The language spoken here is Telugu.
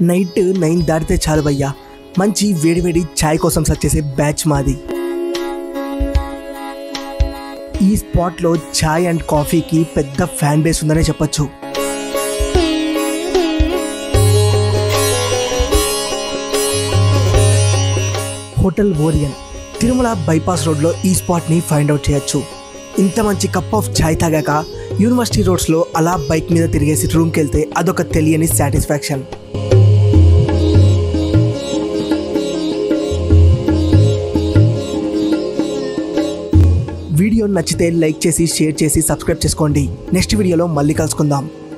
నైట్ నైన్ దాటితే చాలు భయ్యా మంచి వేడివేడి ఛాయ్ కోసం సెర్చ్ చేసే బ్యాచ్ మాది ఈ స్పాట్లో ఛాయ్ అండ్ కాఫీకి పెద్ద ఫ్యాన్ బేస్ ఉందనే చెప్పొచ్చు హోటల్ ఓరియన్ తిరుమల బైపాస్ రోడ్లో ఈ స్పాట్ని ఫైండ్ అవుట్ చేయొచ్చు ఇంత మంచి కప్ ఆఫ్ ఛాయ్ తాగాక యూనివర్సిటీ రోడ్స్లో అలా బైక్ మీద తిరిగేసి రూమ్కి వెళ్తే అదొక తెలియని సాటిస్ఫాక్షన్ వీడియో నచ్చితే లైక్ చేసి షేర్ చేసి సబ్స్క్రైబ్ చేసుకోండి నెక్స్ట్ వీడియోలో మళ్ళీ కలుసుకుందాం